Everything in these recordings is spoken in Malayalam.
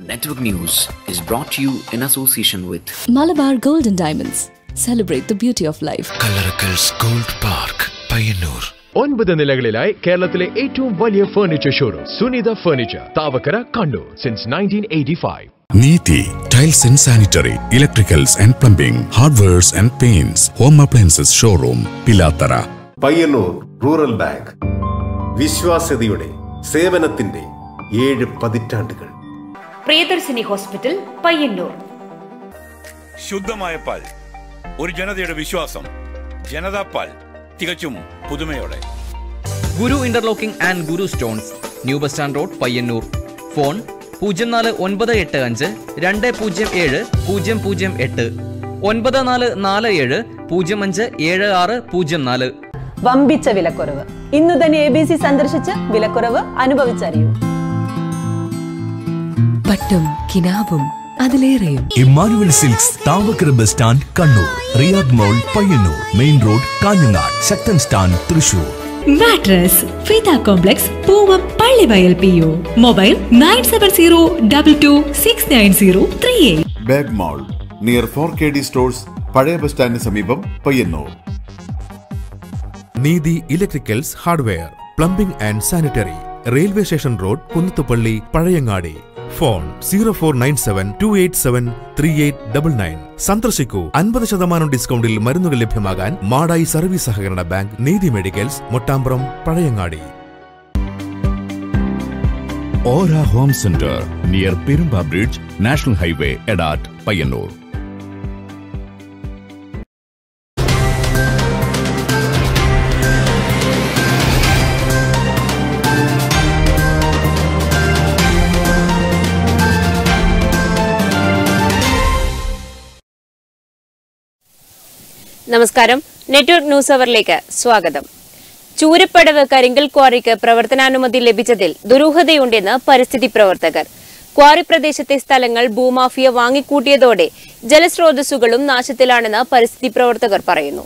Network News is brought to you in association with Malabar Golden Diamonds. Celebrate the beauty of life. Kallarakkals gold park Payyanur ഒൻപത് നിലകളിലായി കേരളത്തിലെ ഏറ്റവും വലിയ furniture showroom Sunitha furniture Thavakkara Kannur since nineteen eighty five Neethi tiles and sanitary electricals and plumbing hardwares and paints home appliances showroom Pilathara Payyanur rural bank വിശ്വാസ്യതയുടെ സേവനത്തിന്റെ ഏഴ് പതിറ്റാണ്ടുകൾ പ്രിയദർശിനി ഹോസ്പിറ്റൽ പയ്യന്നൂർ ശുദ്ധമായ പാൽ ഒരു ജനതയുടെ വിശ്വാസം ജനതാ പാൽ തികച്ചും പുതുമയോടെ Guru interlocking and Guru stones new bus stand road Payyanur phone പൂജ്യം നാല് ഒൻപത് എട്ട് അഞ്ച് രണ്ട് പൂജ്യം ഏഴ് പൂജ്യം പൂജ്യം എട്ട് ഒൻപത് നാല് നാല് ഏഴ് പൂജ്യം അഞ്ച് ഏഴ് ആറ് പൂജ്യം നാല് വമ്പിച്ച വിലക്കുറവ് ഇന്നു തന്നെ എ ബി സി സന്ദർശിച്ച് വിലക്കുറവ് അനുഭവിച്ചറിയൂ പട്ടും കിനാവും അതിലേറെയും Emmanuel silks Thavakkara bus stand Kannur Riyadh mall Payyanur main road Kanhangad Sakthan stand Thrissur mattress ഫിത complex Poovam Pallivayal P O mobile nine seven zero double two six nine zero three eight bag mall near four K D stores പഴയ ബസ് സ്റ്റാൻഡിന് സമീപം Payyanur Neethi electricals hardware plumbing and sanitary railway station road Kunnathupally Pazhayangadi phone zero four nine seven two eight seven three eight double nine സന്ദർശിക്കൂ അൻപത് ശതമാനം ഡിസ്കൗണ്ടിൽ മരുന്നുകൾ ലഭ്യമാകാൻ മാടായി സർവീസ് സഹകരണ ബാങ്ക് നീതി മെഡിക്കൽസ് മൊട്ടാമ്പ്രം പഴയങ്ങാടി ഓര home centre near Perumba bridge national highway Edat Payyanur നമസ്കാരം നെറ്റ്വർക്ക് ന്യൂസ് അവറിലേക്ക് സ്വാഗതം ചൂരപ്പടവ് കരിങ്കൽ ക്വാറിക്ക് പ്രവർത്തനാനുമതി ലഭിച്ചതിൽ ദുരൂഹതയുണ്ടെന്ന് പരിസ്ഥിതി പ്രവർത്തകർ ക്വാറി പ്രദേശത്തെ സ്ഥലങ്ങൾ ഭൂമാഫിയ വാങ്ങിക്കൂട്ടിയതോടെ ജലസ്രോതസ്സുകളും നാശത്തിലാണെന്ന് പരിസ്ഥിതി പ്രവർത്തകർ പറയുന്നു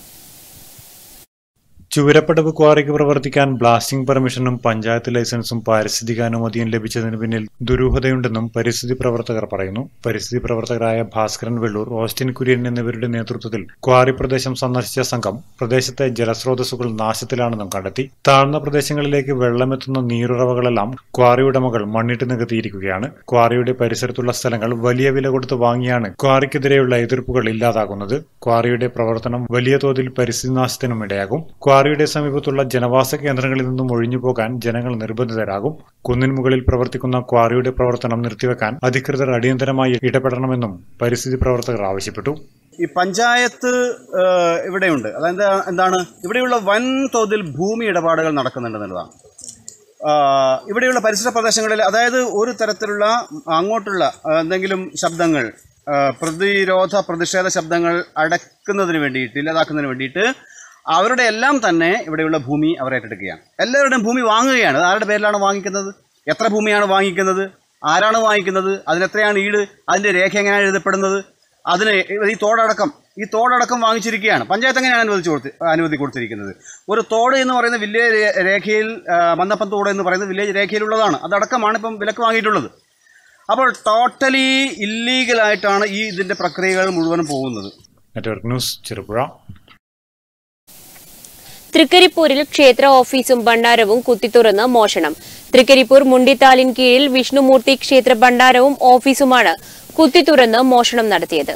ചൂരപ്പടവ് ക്വാറിക്ക് പ്രവർത്തിക്കാൻ ബ്ലാസ്റ്റിംഗ് പെർമിഷനും പഞ്ചായത്ത് ലൈസൻസും പാരിസ്ഥിതിക അനുമതിയും ലഭിച്ചതിന് പിന്നിൽ ദുരൂഹതയുണ്ടെന്നും പരിസ്ഥിതി പ്രവർത്തകർ പറയുന്നു പരിസ്ഥിതി പ്രവർത്തകരായ ഭാസ്കരൻ വെള്ളൂർ ഓസ്റ്റിൻ കുര്യൻ എന്നിവരുടെ നേതൃത്വത്തിൽ ക്വാറി പ്രദേശം സന്ദർശിച്ച സംഘം പ്രദേശത്തെ ജലസ്രോതസ്സുകൾ നാശത്തിലാണെന്നും കണ്ടെത്തി താഴ്ന്ന പ്രദേശങ്ങളിലേക്ക് വെള്ളമെത്തുന്ന നീരുറവകളെല്ലാം ക്വാറി ഉടമകൾ മണ്ണിട്ട് നികത്തിയിരിക്കുകയാണ് ക്വാറിയുടെ പരിസരത്തുള്ള സ്ഥലങ്ങൾ വലിയ വില കൊടുത്ത് വാങ്ങിയാണ് ക്വാറിക്കെതിരെയുള്ള എതിർപ്പുകൾ ഇല്ലാതാകുന്നത് ക്വാറിയുടെ പ്രവർത്തനം വലിയ തോതിൽ പരിസ്ഥിതി നാശത്തിനും ഇടയാകും ക്വാറിയുടെ സമീപത്തുള്ള ജനവാസ കേന്ദ്രങ്ങളിൽ നിന്നും ഒഴിഞ്ഞുപോകാൻ ജനങ്ങൾ നിർബന്ധിതരാകും കുന്നിൻ മുകളിൽ പ്രവർത്തിക്കുന്ന ക്വാറിയുടെ പ്രവർത്തനം നിർത്തിവെക്കാൻ അധികൃതർ അടിയന്തരമായി ഇടപെടണമെന്നും പരിസ്ഥിതി പ്രവർത്തകർ ആവശ്യപ്പെട്ടു ഈ പഞ്ചായത്ത് ഏഹ്, ഇവിടെയുണ്ട് അതായത് എന്താണ് ഇവിടെയുള്ള വൻ തോതിൽ ഭൂമി ഇടപാടുകൾ നടക്കുന്നുണ്ടെന്നുള്ളതാണ് ആഹ്, ഇവിടെയുള്ള പരിസര പ്രദേശങ്ങളിൽ അതായത് ഒരു തരത്തിലുള്ള അങ്ങോട്ടുള്ള ആഹ്, എന്തെങ്കിലും ശബ്ദങ്ങൾ ആഹ്, പ്രതിരോധ പ്രതിഷേധ ശബ്ദങ്ങൾ അടക്കുന്നതിന് വേണ്ടിയിട്ട് ഇല്ലാതാക്കുന്നതിന് വേണ്ടിയിട്ട് അവരുടെ എല്ലാം തന്നെ ഇവിടെയുള്ള ഭൂമി അവർ ഏറ്റെടുക്കുകയാണ് എല്ലാവരുടെയും ഭൂമി വാങ്ങുകയാണ് അത് ആരുടെ പേരിലാണ് വാങ്ങിക്കുന്നത് എത്ര ഭൂമിയാണ് വാങ്ങിക്കുന്നത് ആരാണ് വാങ്ങിക്കുന്നത് അതിനെത്രയാണ് ഈട് അതിൻ്റെ രേഖ എങ്ങനെയാണ് എഴുതപ്പെടുന്നത് അതിന് ഈ തോടടക്കം ഈ തോടടക്കം വാങ്ങിച്ചിരിക്കുകയാണ് പഞ്ചായത്ത് എങ്ങനെയാണ് അനുവദിച്ചു കൊടുത്ത് അനുമതി കൊടുത്തിരിക്കുന്നത് ഒരു തോട് എന്ന് പറയുന്ന വില്ലേജ് രേ- രേഖയിൽ ആ, മന്നപ്പൻ തോട് എന്ന് പറയുന്ന വില്ലേജ് രേഖയിലുള്ളതാണ് അതടക്കമാണ് ഇപ്പം വിലക്ക് വാങ്ങിയിട്ടുള്ളത് അപ്പോൾ ടോട്ടലി ഇല്ലീഗലായിട്ടാണ് ഈ ഇതിൻ്റെ പ്രക്രിയകൾ മുഴുവനും പോകുന്നത് നെറ്റ്വർക്ക് ന്യൂസ് ചെറുപുഴ തൃക്കരിപ്പൂരിൽ ക്ഷേത്ര ഓഫീസും ഭണ്ഡാരവും കുത്തിത്തുറന്ന് മോഷണം തൃക്കരിപ്പൂർ മുണ്ടിത്താലിൻ കീഴിൽ വിഷ്ണുമൂർത്തി ക്ഷേത്ര ഭണ്ഡാരവും ഓഫീസുമാണ് കുത്തിത്തുറന്ന് മോഷണം നടത്തിയത്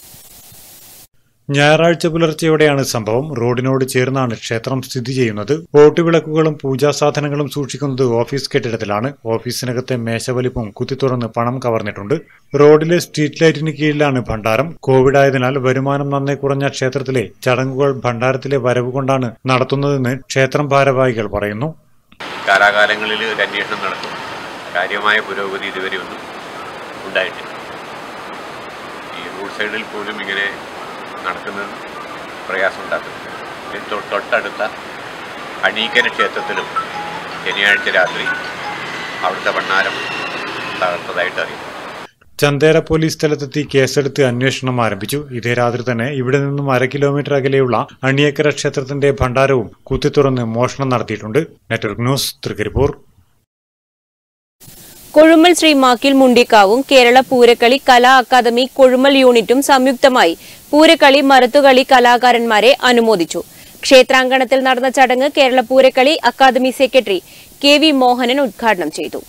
ഞായറാഴ്ച പുലർച്ചെയോടെയാണ് സംഭവം റോഡിനോട് ചേർന്നാണ് ക്ഷേത്രം സ്ഥിതി ചെയ്യുന്നത് ഓട്ടുവിളക്കുകളും പൂജാ സാധനങ്ങളും സൂക്ഷിക്കുന്നത് ഓഫീസ് കെട്ടിടത്തിലാണ് ഓഫീസിനകത്തെ മേശവലിപ്പും കുത്തിത്തുറന്ന് പണം കവർന്നിട്ടുണ്ട് റോഡിലെ സ്ട്രീറ്റ് ലൈറ്റിന് കീഴിലാണ് ഭണ്ഡാരം കോവിഡ് ആയതിനാൽ വരുമാനം നന്നേ കുറഞ്ഞ ക്ഷേത്രത്തിലെ ചടങ്ങുകൾ ഭണ്ഡാരത്തിലെ വരവ് കൊണ്ടാണ് നടത്തുന്നതെന്ന് ക്ഷേത്രം ഭാരവാഹികൾ പറയുന്നു കാലാകാലങ്ങളിൽ ഒരു അന്വേഷണം നടത്തും കാര്യമായ പുരോഗതി ഇതുവരെ ഒന്നും ഉണ്ടായിട്ടില്ല ഈ റോഡ് സൈഡിൽ പോലും ഇങ്ങനെ നടക്കുന്നത് പ്രയാസം ഉണ്ടാക്കുന്നുണ്ട് ഇതിന് തൊ- തൊട്ടടുത്ത അണീക്കര ക്ഷേത്രത്തിലും ശനിയാഴ്ച രാത്രി അവിടുത്തെ ഭണ്ണാരം തകർത്തതായിട്ട് അറിയും ചന്തേര പോലീസ് സ്ഥലത്തെത്തി കേസെടുത്ത് അന്വേഷണം ആരംഭിച്ചു ഇതേ രാത്രി തന്നെ ഇവിടെ നിന്നും അര കിലോമീറ്റർ അകലെയുള്ള അണിയക്കര ക്ഷേത്രത്തിന്റെ ഭണ്ഡാരവും കുത്തിത്തുറന്ന് മോഷണം നടത്തിയിട്ടുണ്ട് നെറ്റ്വർക്ക് ന്യൂസ് തൃക്കരിപ്പൂർ കൊഴുമൽ ശ്രീ മാക്കിൽ മുണ്ടിക്കാവും കേരള പൂരക്കളി കലാ അക്കാദമി കൊഴുമൽ യൂണിറ്റും സംയുക്തമായി പൂരക്കളി മരത്തുകളി കലാകാരന്മാരെ അനുമോദിച്ചു ക്ഷേത്രാങ്കണത്തിൽ നടന്ന ചടങ്ങ് Kerala Poorakkali academy secretary K V Mohanan ഉദ്ഘാടനം ചെയ്തു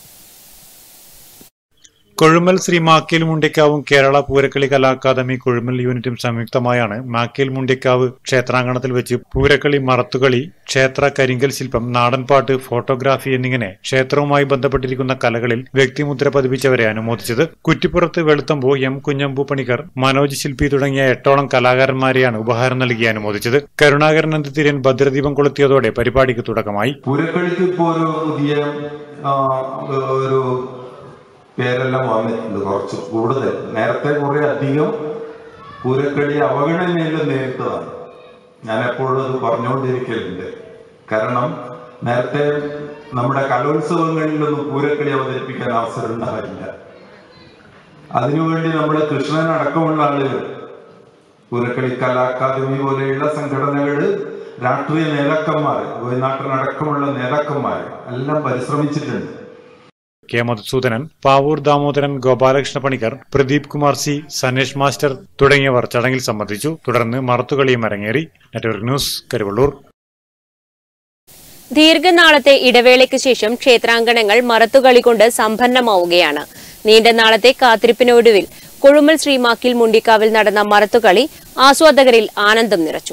കൊഴുമൽ ശ്രീ മാക്കേൽ മുണ്ടിക്കാവും കേരള പൂരക്കളി കലാ അക്കാദമി കൊഴുമൽ യൂണിറ്റും സംയുക്തമായാണ് മാക്കേൽ മുണ്ടിക്കാവ് ക്ഷേത്രാങ്കണത്തിൽ വെച്ച് പൂരക്കളി മറത്തുകളി ക്ഷേത്ര കരിങ്കൽ ശില്പം നാടൻപാട്ട് ഫോട്ടോഗ്രാഫി എന്നിങ്ങനെ ക്ഷേത്രവുമായി ബന്ധപ്പെട്ടിരിക്കുന്ന കലകളിൽ വ്യക്തിമുദ്ര പതിപ്പിച്ചവരെ അനുമോദിച്ചത് കുറ്റിപ്പുറത്ത് വെളുത്തമ്പു എം കുഞ്ഞമ്പു പണിക്കർ മനോജ് ശില്പി തുടങ്ങിയ എട്ടോളം കലാകാരന്മാരെയാണ് ഉപഹാരം നൽകി അനുമോദിച്ചത് കരുണാകരൻ നന്ദിതിരൻ ഭദ്രദീപം കൊളുത്തിയതോടെ പരിപാടിക്ക് തുടക്കമായി പൂരക്കളിക്ക് ഇപ്പോൾ ഒരു പുതിയ ആ, ഒരു പേരെല്ലാം വന്നിട്ടുണ്ട് കുറച്ച് കൂടുതൽ നേരത്തെ കുറെ അധികം പൂരക്കളി അവഗണനയിൽ നേരിട്ടതാണ് ഞാൻ എപ്പോഴും അത് പറഞ്ഞുകൊണ്ടിരിക്കലുണ്ട് കാരണം നേരത്തെ നമ്മുടെ കലോത്സവങ്ങളിലൊന്നും പൂരക്കളി അവതരിപ്പിക്കാൻ അവസരം ഉണ്ടാവില്ല അതിനുവേണ്ടി നമ്മുടെ കൃഷ്ണൻ അടക്കമുള്ള ആളുകൾ പൂരക്കളി കലാ അക്കാദമി പോലെയുള്ള സംഘടനകൾ രാഷ്ട്രീയ നേതാക്കന്മാർ വയനാട്ടിനടക്കമുള്ള നേതാക്കന്മാർ എല്ലാം പരിശ്രമിച്ചിട്ടുണ്ട് K Madhusoodanan Pavoor Damodaran Gopalakrishna Panicker Pradeep Kumar C Sanesh master തുടങ്ങിയവർ ചടങ്ങിൽ സംബന്ധിച്ചു തുടർന്ന് മറത്തുകളിയും അരങ്ങേറി നെറ്റ്വർക്ക് ന്യൂസ് കരുവള്ളൂർ ദീർഘനാളത്തെ ഇടവേളയ്ക്ക് ശേഷം ക്ഷേത്രാങ്കണങ്ങൾ മറത്തുകളി കൊണ്ട് സമ്പന്നമാവുകയാണ് നീണ്ട നാളത്തെ കാത്തിരിപ്പിനൊടുവിൽ കൊഴുമൽ ശ്രീമാക്കിൽ മുണ്ടിക്കാവിൽ നടന്ന മറത്തുകളി ആസ്വാദകരിൽ ആനന്ദം നിറച്ചു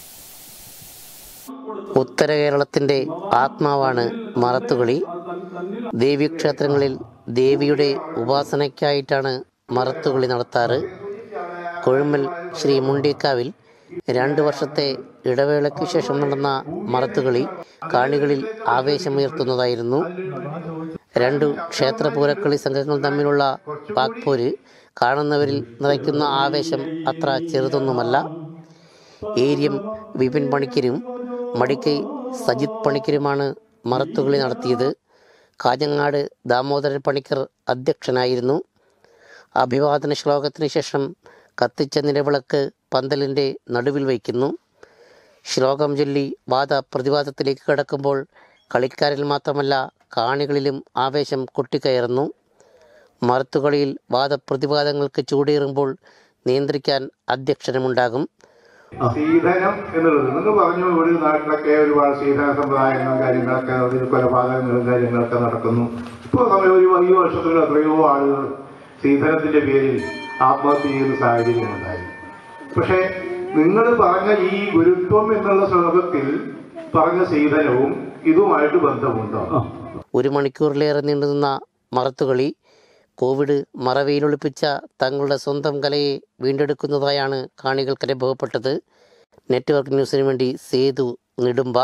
ഉത്തര കേരളത്തിന്റെ ആത്മാവാണ് മറത്തുകളി ദേവീക്ഷേത്രങ്ങളിൽ ദേവിയുടെ ഉപാസനയ്ക്കായിട്ടാണ് മറത്തുകളി നടത്താറ് കൊഴുമ്പൽ ശ്രീ മുണ്ടിക്കാവിൽ രണ്ട് വർഷത്തെ ഇടവേളയ്ക്ക് ശേഷം നടന്ന മറത്തുകളി കാണികളിൽ ആവേശമുയർത്തുന്നതായിരുന്നു രണ്ടു ക്ഷേത്ര പൂരക്കളി സംഘങ്ങൾ തമ്മിലുള്ള വാക്പോര് കാണുന്നവരിൽ നിറയ്ക്കുന്ന ആവേശം അത്ര ചെറുതൊന്നുമല്ല ഏരിയം വിപിൻ പണിക്കരും മടിക്കൈ സജിത് പണിക്കരുമാണ് മറത്തുകളി നടത്തിയത് കാഞ്ഞങ്ങാട് ദാമോദരൻ പണിക്കർ അധ്യക്ഷനായിരുന്നു അഭിവാദന ശ്ലോകത്തിന് ശേഷം കത്തിച്ച നിലവിളക്ക് പന്തലിൻ്റെ നടുവിൽ വയ്ക്കുന്നു ശ്ലോകം ചൊല്ലി വാദ പ്രതിവാദത്തിലേക്ക് കടക്കുമ്പോൾ കളിക്കാരിൽ മാത്രമല്ല കാണികളിലും ആവേശം കൊട്ടിക്കയറുന്നു മറുത്തുകളിയിൽ വാദപ്രതിവാദങ്ങൾക്ക് ചൂടേറുമ്പോൾ നിയന്ത്രിക്കാൻ അധ്യക്ഷനുമുണ്ടാകും സ്ത്രീധനം എന്നുള്ളത് നിങ്ങൾ പറഞ്ഞു ഇവിടെ നാട്ടിലൊക്കെ ഒരുപാട് സ്ത്രീധന സമ്പ്രദായങ്ങളും കാര്യങ്ങളൊക്കെ അതിൽ കൊലപാതകങ്ങളും കാര്യങ്ങളൊക്കെ നടക്കുന്നു ഇപ്പോൾ നമ്മൾ ഒരു ഈ വർഷത്തിൽ എത്രയോ ആളുകൾ സ്ത്രീധനത്തിന്റെ പേരിൽ ആത്മഹത്യ ചെയ്യുന്ന സാഹചര്യം ഉണ്ടായി പക്ഷേ നിങ്ങൾ പറഞ്ഞ ഈ ഗുരുത്വം എന്നുള്ള ശ്ലോകത്തിൽ പറഞ്ഞ സ്ത്രീധനവും ഇതുമായിട്ട് ബന്ധമുണ്ടോ ഒരു മണിക്കൂറിലേറെ നീണ്ടുനിന്ന മറത്തുകളി കോവിഡ് മറവിയിലൊളിപ്പിച്ച തങ്ങളുടെ സ്വന്തം കലയെ വീണ്ടെടുക്കുന്നതായാണ് കാണികൾക്ക് അനുഭവപ്പെട്ടത് നെറ്റ്വർക്ക് ന്യൂസിനു വേണ്ടി സേതു നെടുമ്പ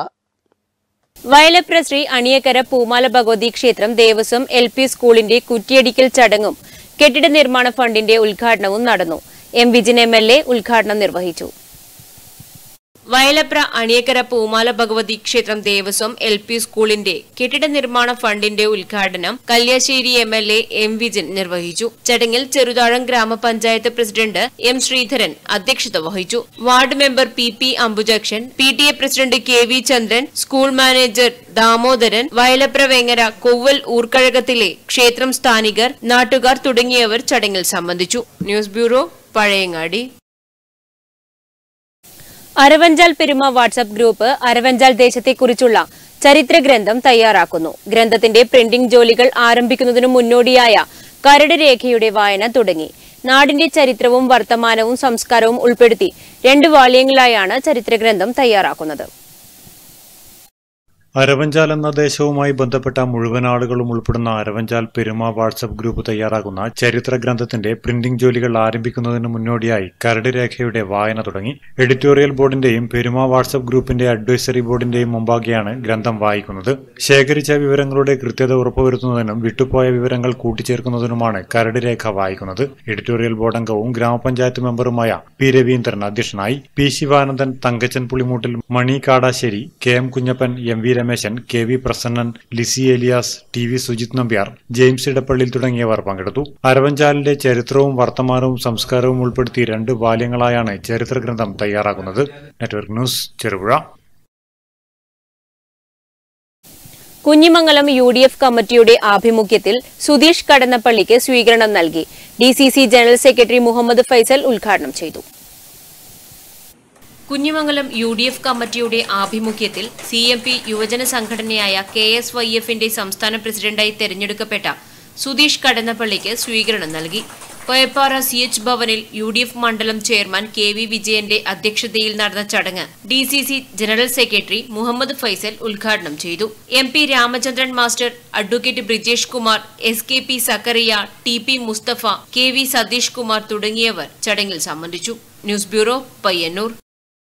വയലപ്ര ശ്രീ അണിയക്കര പൂമാല ഭഗവതി ക്ഷേത്രം ദേവസ്വം എൽ പി സ്കൂളിന്റെ കുറ്റിയടിക്കൽ ചടങ്ങും കെട്ടിട നിർമ്മാണ ഫണ്ടിന്റെ ഉദ്ഘാടനവും നടന്നു M Vijin M L A ഉദ്ഘാടനം നിർവഹിച്ചു വയലപ്ര അണിയക്കര പൂമാല ഭഗവതി ക്ഷേത്രം ദേവസ്വം എൽ പി സ്കൂളിന്റെ കെട്ടിട നിർമ്മാണ ഫണ്ടിന്റെ ഉദ്ഘാടനം Kalliasseri M L A M Vijin നിർവഹിച്ചു ചടങ്ങിൽ ചെറുതാഴം ഗ്രാമപഞ്ചായത്ത് പ്രസിഡന്റ് എം ശ്രീധരൻ അധ്യക്ഷത വഹിച്ചു ward member P P Ambujakshan P T A president K V Chandran school manager Damodaran Vayalapra Vengara Kovval ഊർക്കഴകത്തിലെ ക്ഷേത്രം സ്ഥാനികർ നാട്ടുകാർ തുടങ്ങിയവർ ചടങ്ങിൽ സംബന്ധിച്ചു ന്യൂസ് ബ്യൂറോ പഴയങ്ങാടി അരവഞ്ചാൽ പെരുമ വാട്സ്ആപ്പ് ഗ്രൂപ്പ് അരവഞ്ചാൽ ദേശത്തെക്കുറിച്ചുള്ള ചരിത്ര ഗ്രന്ഥം തയ്യാറാക്കുന്നു ഗ്രന്ഥത്തിന്റെ പ്രിന്റിംഗ് ജോലികൾ ആരംഭിക്കുന്നതിനു മുന്നോടിയായ കരട് രേഖയുടെ വായന തുടങ്ങി നാടിന്റെ ചരിത്രവും വർത്തമാനവും സംസ്കാരവും ഉൾപ്പെടുത്തി രണ്ട് വാള്യങ്ങളായാണ് ചരിത്ര ഗ്രന്ഥം തയ്യാറാക്കുന്നത് അരവഞ്ചാൽ എന്ന ദേശവുമായി ബന്ധപ്പെട്ട മുഴുവൻ ആളുകളും ഉൾപ്പെടുന്ന അരവഞ്ചാൽ പെരുമ വാട്സപ്പ് ഗ്രൂപ്പ് തയ്യാറാക്കുന്ന ചരിത്ര ഗ്രന്ഥത്തിന്റെ പ്രിന്റിംഗ് ജോലികൾ ആരംഭിക്കുന്നതിന് മുന്നോടിയായി കരട് രേഖയുടെ വായന തുടങ്ങി എഡിറ്റോറിയൽ ബോർഡിന്റെയും പെരുമ വാട്സപ്പ് ഗ്രൂപ്പിന്റെ അഡ്വൈസറി ബോർഡിന്റെയും മുമ്പാകെയാണ് ഗ്രന്ഥം വായിക്കുന്നത് ശേഖരിച്ച വിവരങ്ങളുടെ കൃത്യത ഉറപ്പുവരുത്തുന്നതിനും വിട്ടുപോയ വിവരങ്ങൾ കൂട്ടിച്ചേർക്കുന്നതിനുമാണ് കരട് രേഖ വായിക്കുന്നത് എഡിറ്റോറിയൽ ബോർഡ് അംഗവും ഗ്രാമപഞ്ചായത്ത് മെമ്പറുമായ പി രവീന്ദ്രൻ അധ്യക്ഷനായി P Sivanandan Thankachan Pulimoottil Mani Kadasseri K M Kunhappan M V Rameshan K V Prasannan Lissy Elias T V Sujith Nambiar James Edappallil തുടങ്ങിയവർ പങ്കെടുത്തു അരവഞ്ചാലിന്റെ ചരിത്രവും വർത്തമാനവും സംസ്കാരവും ഉൾപ്പെടുത്തി രണ്ട് ബാല്യങ്ങളായാണ് ചരിത്ര ഗ്രന്ഥം തയ്യാറാക്കുന്നത് network news Cherupuzha Kunhimangalam U D F കമ്മിറ്റിയുടെ ആഭിമുഖ്യത്തിൽ സുധീഷ് കടന്നപ്പള്ളിക്ക് സ്വീകരണം നൽകി D C C general secretary Muhammad Faisal ഉദ്ഘാടനം ചെയ്തു കുഞ്ഞിമംഗലം യു ഡി എഫ് കമ്മിറ്റിയുടെ ആഭിമുഖ്യത്തിൽ സി എം പി യുവജന സംഘടനയായ കെ എസ് വൈ എഫിന്റെ സംസ്ഥാന പ്രസിഡന്റായി തെരഞ്ഞെടുക്കപ്പെട്ട സുധീഷ് കടന്നപ്പള്ളിക്ക് സ്വീകരണം നൽകി കൊയപ്പാറ സി എച്ച് ഭവനിൽ യു ഡി എഫ് മണ്ഡലം ചെയർമാൻ കെ വി വിജയന്റെ അധ്യക്ഷതയിൽ നടന്ന ചടങ്ങ് D C C general secretary Muhammad Faisal ഉദ്ഘാടനം ചെയ്തു M P Ramachandran master advocate Brijesh Kumar S K P Sakkariya T P Musthafa K V Satheesh Kumar തുടങ്ങിയവർ ചടങ്ങിൽ സംബന്ധിച്ചു news bureau Payyanur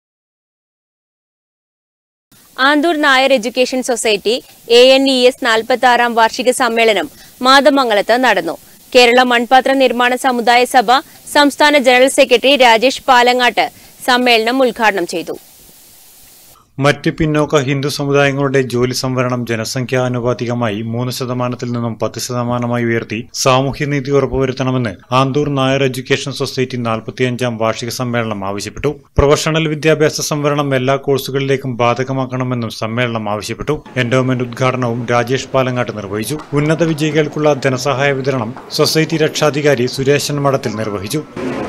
Anthoor Nair education society A N E S നാൽപ്പത്തി ആറാം വാർഷിക സമ്മേളനം മാതമംഗലത്ത് നടന്നു കേരള മൺപാത്ര നിർമ്മാണ സമുദായ സഭ സംസ്ഥാന ജനറൽ സെക്രട്ടറി രാജേഷ് പാലങ്ങാട്ട് സമ്മേളനം ഉദ്ഘാടനം ചെയ്തു മറ്റ് പിന്നോക്ക ഹിന്ദു സമുദായങ്ങളുടെ ജോലി സംവരണം ജനസംഖ്യാനുപാതികമായി മൂന്ന് ശതമാനത്തിൽ നിന്നും പത്ത് ശതമാനമായി ഉയർത്തി സാമൂഹ്യനീതി ഉറപ്പുവരുത്തണമെന്ന് ആന്തൂർ നായർ എഡ്യൂക്കേഷൻ സൊസൈറ്റി നാൽപ്പത്തിയഞ്ചാം വാർഷിക സമ്മേളനം ആവശ്യപ്പെട്ടു പ്രൊഫഷണൽ വിദ്യാഭ്യാസ സംവരണം എല്ലാ കോഴ്സുകളിലേക്കും ബാധകമാക്കണമെന്നും സമ്മേളനം ആവശ്യപ്പെട്ടു എൻഡോമെന്റ് ഉദ്ഘാടനവും രാജേഷ് പാലങ്ങാട്ട് നിർവഹിച്ചു ഉന്നത വിജയികൾക്കുള്ള ധനസഹായ വിതരണം സൊസൈറ്റി രക്ഷാധികാരി സുരേശൻ മഠത്തിൽ നിർവഹിച്ചു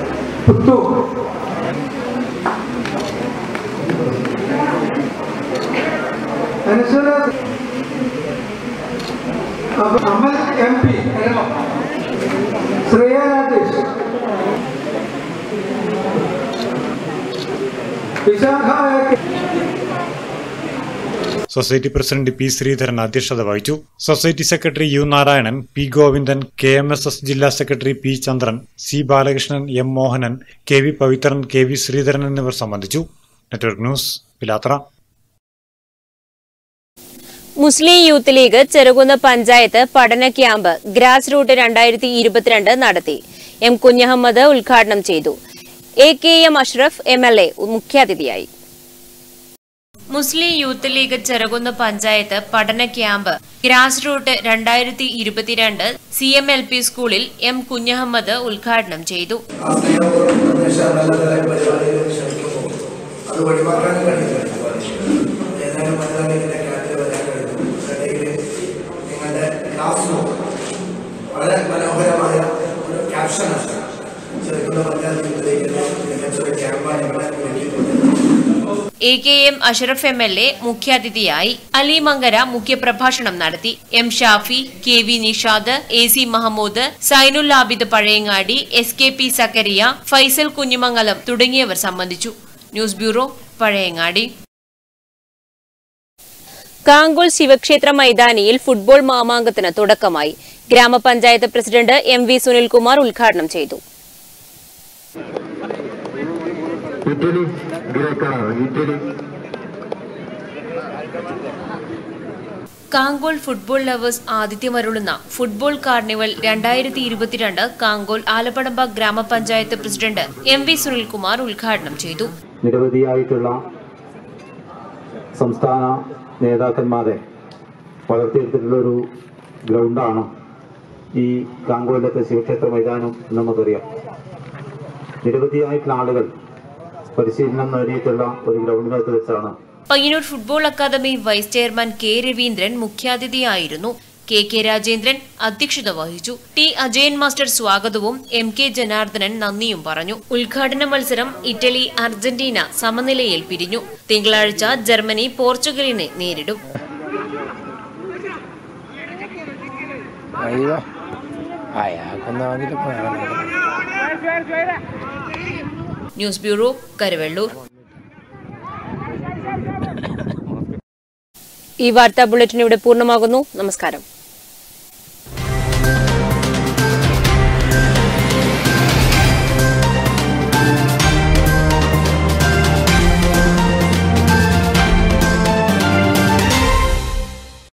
അനുസരണ Amal M P Shreya Rajesh Vishakha society president P Sreedharan അധ്യക്ഷത വഹിച്ചു society secretary U Narayanan P Govindan K M S S ജില്ലാ secretary P Chandran C Balakrishnan M Mohanan K V Pavithran K V Sreedharan എന്നിവർ സംബന്ധിച്ചു network news Pilathara Muslim youth league Cherukunnu panchayat പഠന ക്യാമ്പ് ഗ്രാസ് റൂട്ട് രണ്ടായിരത്തി ഇരുപത്തിരണ്ട് നടത്തി എം കുഞ്ഞഹമ്മദ് ഉദ്ഘാടനം ചെയ്തു A K M Ashraf M L A മുഖ്യാതിഥിയായി മുസ്ലിം യൂത്ത് ലീഗ് ചെറുകുന്ന് പഞ്ചായത്ത് പഠന ക്യാമ്പ് ഗ്രാസ് റൂട്ട് രണ്ടായിരത്തി ഇരുപത്തിരണ്ട് സി എം എൽ പി സ്കൂളിൽ എം കുഞ്ഞഹമ്മദ് ഉദ്ഘാടനം ചെയ്തു അത് വഴിമാറാൻ കഴിയില്ല ഏതായാലും വനിതാ ലീഗിന്റെ ക്യാമ്പിൽ വരാൻ കഴിഞ്ഞു അതിനിടയിൽ നിങ്ങളുടെ ക്ലാസ് റൂം വളരെ മനോഹരമായ ഒരു ക്യാപ്ഷനാണ് ചെറുക്കുന്ന പഞ്ചായത്ത് ലീഗിന്റെ മികച്ചൊരു ക്യാമ്പാണ് ഇവിടെ ഒരുക്കിയിട്ടുള്ളത് A K M Ashraf M L A മുഖ്യാതിഥിയായി അലി മങ്കര മുഖ്യപ്രഭാഷണം നടത്തി M Shafi K V Nishad A C Mahmood Sainul Abid Pazhayangadi S K P Sakkariya Faisal Kunhimangalam തുടങ്ങിയവർ സംബന്ധിച്ചു ന്യൂസ് ബ്യൂറോ പഴയങ്ങാടി കാങ്കോൾ ശിവക്ഷേത്ര മൈതാനിയിൽ ഫുട്ബോൾ മാമാങ്കത്തിന് തുടക്കമായി ഗ്രാമപഞ്ചായത്ത് പ്രസിഡന്റ് എം വി സുനിൽകുമാർ ഉദ്ഘാടനം ചെയ്തു ഇറ്റലി ഗ്രേക്കാണ് ഇറ്റലി കാങ്കോൾ ഫുട്ബോൾ ലവേഴ്സ് ആതിഥ്യമരുളുന്ന ഫുട്ബോൾ കാർണിവൽ രണ്ടായിരത്തി ഇരുപത്തിരണ്ട് കാങ്കോൾ ആലപ്പടമ്പ ഗ്രാമപഞ്ചായത്ത് പ്രസിഡന്റ് എം വി സുനിൽകുമാർ ഉദ്ഘാടനം ചെയ്തു നിരവധിയായിട്ടുള്ള സംസ്ഥാന നേതാക്കന്മാരെ വളർത്തിയെടുത്തിട്ടുള്ള ഒരു ഗ്രൗണ്ടാണ് ഈ കാങ്കോയിലത്തെ ശിവക്ഷേത്ര മൈതാനം എന്ന് നമുക്കറിയാം നിരവധിയായിട്ടുള്ള ആളുകൾ പരിശീലനം നേടിയിട്ടുള്ള ഒരു ഗ്രൗണ്ടിനകത്ത് വെച്ചാണ് Payyanur football academy vice chairman K Raveendran മുഖ്യാതിഥിയായിരുന്നു കെ കെ രാജേന്ദ്രൻ അധ്യക്ഷത വഹിച്ചു ടി അജയൻ മാസ്റ്റർ സ്വാഗതവും എം കെ ജനാർദ്ദനൻ നന്ദിയും പറഞ്ഞു ഉദ്ഘാടന മത്സരം ഇറ്റലി അർജന്റീന സമനിലയിൽ പിരിഞ്ഞു തിങ്കളാഴ്ച ജർമ്മനി പോർച്ചുഗലിനെ നേരിടും അയ്യോ അയാൾക്കൊന്നും അതിൽ ന്യൂസ് ബ്യൂറോ കരുവള്ളൂർ ഈ വാർത്താ ബുള്ളറ്റിൻ ഇവിടെ പൂർണ്ണമാകുന്നു നമസ്കാരം